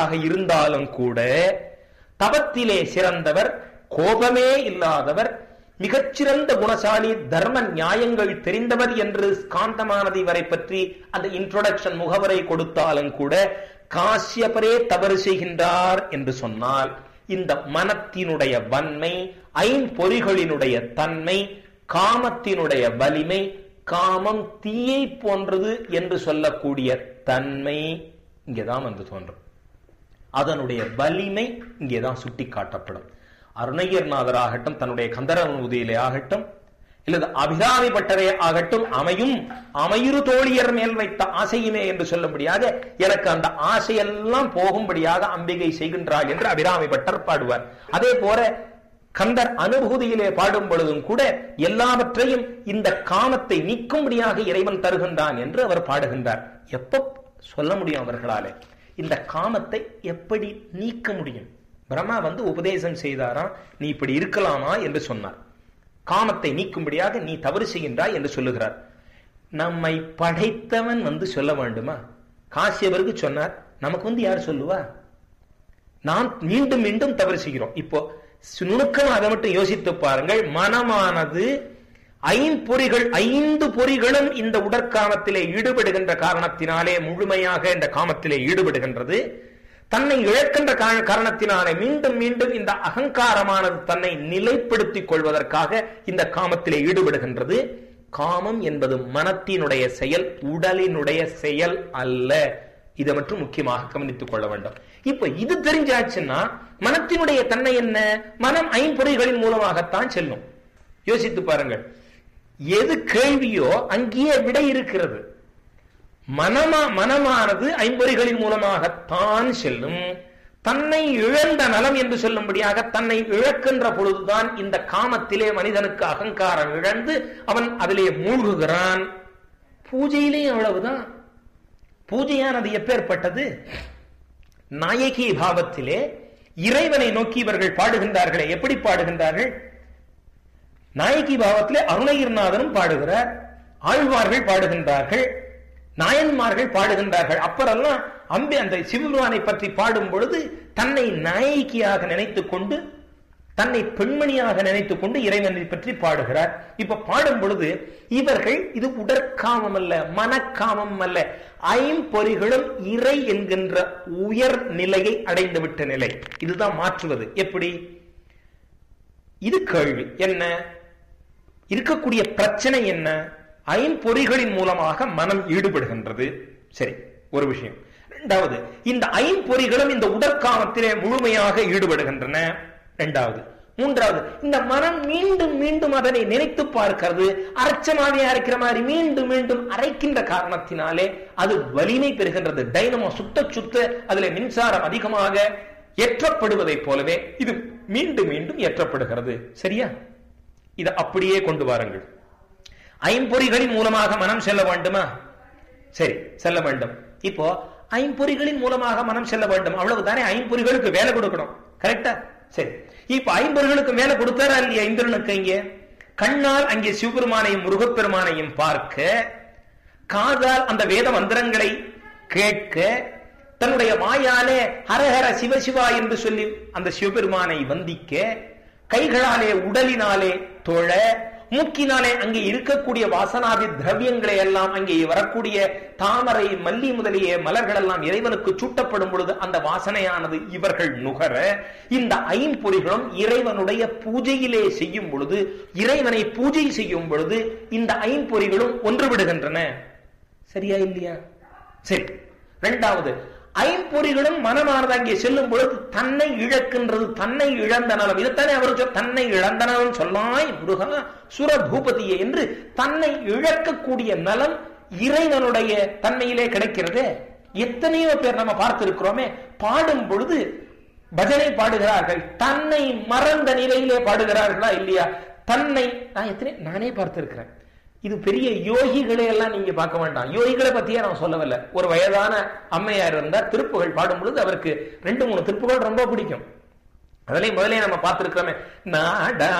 உடையவராக இருந்தாலும் கூட தவத்திலே சிறந்தவர் கோபமே இல்லாதவர் மிகச்சிறந்த குணசாலி தர்ம நியாயங்கள் தெரிந்தவர் என்று காந்தமானதை வரை பற்றி அந்த இன்ட்ரோடக்ஷன் முகவரை கொடுத்தாலும் கூட காசியபரே தவறு செய்கின்றார் என்று சொன்னால் இந்த மனத்தினுடைய வன்மை ஐம்பொறிகளினுடைய தன்மை காமத்தினுடைய வலிமை காமம் தீயை போன்றது என்று சொல்லக்கூடிய தன்மை இங்கேதான் வந்து தோன்றும் அதனுடைய வலிமை இங்கேதான் சுட்டி காட்டப்படும் அருணகிரிநாதர் ஆகட்டும் தன்னுடைய கந்தரவன் உதயிலே ஆகட்டும் இல்லது அபிராமி பட்டரே ஆகட்டும் அமையும் அமையுறு தோழியர் மேல் வைத்த ஆசையுமே என்று சொல்லும்படியாக எனக்கு அந்த ஆசையெல்லாம் போகும்படியாக அம்பிகை செய்கின்றாள் என்று அபிராமி பட்டர் பாடுவார் அதே போல கந்தர் அனுபூதியிலே பாடும் பொழுதும் கூட எல்லாவற்றையும் இந்த காமத்தை நீக்கும்படியாக இறைவன் தருகின்றான் என்று அவர் பாடுகின்றார் எப்ப சொல்ல முடியும் அவர்களாலே இந்த காமத்தை எப்படி நீக்க முடியும் பிரம்மா வந்து உபதேசம் செய்தாராம் நீ இப்படி இருக்கலாமா என்று சொன்னார் காமத்தை நீக்கும்படியாக நீ தவறு செய்கின்றாய் என்று சொல்லுகிறார் நம்மை படைத்தவன் வந்து சொல்ல வேண்டுமா காசியவருக்கு சொன்னார் நமக்கு வந்து யார் சொல்லுவா நாம் மீண்டும் மீண்டும் தவறு செய்கிறோம் இப்போ நுணுக்கம் அதை மட்டும் யோசித்து பாருங்கள் மனமானது ஐம்பொறிகள் ஐந்து பொறிகளும் இந்த உடற்காமத்திலே ஈடுபடுகின்ற காரணத்தினாலே முழுமையாக இந்த காமத்திலே ஈடுபடுகின்றது தன்னை இழக்கின்ற காரணத்தினாலே மீண்டும் மீண்டும் இந்த அகங்காரமானது தன்னை நிலைப்படுத்திக் கொள்வதற்காக இந்த காமத்திலே ஈடுபடுகின்றது காமம் என்பது மனத்தினுடைய செயல் உடலினுடைய செயல் அல்ல இதை மட்டும் முக்கியமாக கவனித்துக் கொள்ள வேண்டும் இப்ப இது தெரிஞ்சாச்சுன்னா மனத்தினுடைய தன்மை என்ன மனம் ஐம்பொறிகளின் மூலமாகத்தான் செல்லும் யோசித்து பாருங்கள் எது கேள்வியோ அங்கேயே விடை இருக்கிறது மனமா மனமானது ஐம்பொறிகளின் மூலமாகத்தான் செல்லும் தன்னை இழந்த நலம் என்று சொல்லும்படியாக தன்னை இழக்கின்ற பொழுதுதான் இந்த காமத்திலே மனிதனுக்கு அகங்காரம் இழந்து அவன் அதிலே மூழ்குகிறான் பூஜையிலேயும் அவ்வளவுதான் பூஜையானது எப்பேற்பட்டது நாயகி பாவத்திலே இறைவனை நோக்கி இவர்கள் பாடுகின்றார்களே எப்படி பாடுகின்றார்கள் நாயகி பாவத்திலே அருணகிரிநாதனும் பாடுகிறார் ஆழ்வார்கள் பாடுகின்றார்கள் நாயன்மார்கள் பாடுகின்றார்கள் அப்புறம்லாம் அம்பி அந்த சிவபெருமானை பற்றி பாடும் பொழுது தன்னை நாயகியாக நினைத்துக் கொண்டு தன்னை பெண்மணியாக நினைத்துக் கொண்டு இறைவனை பற்றி பாடுகிறார் இப்ப பாடும் பொழுது இவர்கள் இது உடற்காமம் அல்ல மனக்காமம் அல்ல ஐம்பொறிகளும் இறை என்கின்ற உயர் நிலையை அடைந்துவிட்ட நிலை இதுதான் மாற்றுவது எப்படி இது கேள்வி என்ன இருக்கக்கூடிய பிரச்சனை என்ன ஐம்பொறிகளின் மூலமாக மனம் ஈடுபடுகின்றது சரி ஒரு விஷயம் இரண்டாவது இந்த ஐம்பொறிகளும் இந்த உடற்காமத்திலே முழுமையாக ஈடுபடுகின்றன இரண்டாவது மூன்றாவது இந்த மனம் மீண்டும் மீண்டும் அதனை நினைத்து பார்க்கிறது அரைச்சமாவே அரைக்கிற மாதிரி மீண்டும் மீண்டும் அரைக்கின்ற காரணத்தினாலே அது வலிமை பெறுகின்றது டைனமோ சுத்த சுத்த அதுல மின்சாரம் அதிகமாக ஏற்றப்படுவதைப் போலவே இது மீண்டும் மீண்டும் ஏற்றப்படுகிறது சரியா இதை அப்படியே கொண்டு வாருங்கள் ஐம்பொறிகளின் மூலமாக மனம் செல்ல வேண்டுமா சரி செல்ல வேண்டும் இப்போ ஐம்பொறிகளின் மூலமாக மனம் செல்ல வேண்டும் அவ்வளவுதானே ஐம்பொறிகளுக்கு வேலை கொடுக்கணும் கரெக்டா சரி இப்ப ஐம்பொறிகளுக்கு மேல கொடுத்தாரா இல்லையா இந்திரனுக்கு இங்கே கண்ணால் அங்கே சிவபெருமானையும் முருகப்பெருமானையும் பார்க்க காதால் அந்த வேத மந்திரங்களை கேட்க தன்னுடைய வாயாலே ஹரஹர சிவசிவா என்று சொல்லி அந்த சிவபெருமானை வந்திக்க கைகளாலே உடலினாலே தொழ மூக்கினாலே அங்கே இருக்கக்கூடிய வாசனாதி திரவியங்களை எல்லாம் அங்கே வரக்கூடிய தாமரை மல்லி முதலிய மலர்கள் எல்லாம் இறைவனுக்கு சூட்டப்படும் பொழுது அந்த வாசனையானது இவர்கள் நுகர இந்த ஐம்பொறிகளும் இறைவனுடைய பூஜையிலே செய்யும் பொழுது இறைவனை பூஜை செய்யும் பொழுது இந்த ஐம்பொறிகளும் ஒன்றுவிடுகின்றன சரியா இல்லையா சரி இரண்டாவது ஐம்பொறிகளும் மனமானது அங்கே செல்லும் பொழுது தன்னை இழக்கின்றது தன்னை இழந்த நலம் இதுதானே அவர் தன்னை இழந்த நலம் சொல்லாய் முருகா சுர பூபதியே என்று தன்னை இழக்கக்கூடிய நலம் இறைவனுடைய தன்மையிலே கிடைக்கிறது எத்தனையோ பேர் நம்ம பார்த்திருக்கிறோமே பாடும் பொழுது பஜனை பாடுகிறார்கள் தன்னை மறந்த நிலையிலே பாடுகிறார்களா இல்லையா தன்னை நான் எத்தனை நானே பார்த்திருக்கிறேன் இது பெரிய யோகிகளை எல்லாம் நீங்க பார்க்க வேண்டாம் யோகிகளை பத்தியே நான் சொல்லவில்லை ஒரு வயதான அம்மையார் இருந்தார் திருப்புகள் பாடும் பொழுது அவருக்கு ரெண்டு மூணு திருப்புகள் ரொம்ப பிடிக்கும் அதுலயும் முதலே நம்ம பார்த்திருக்கிறோமே நாடா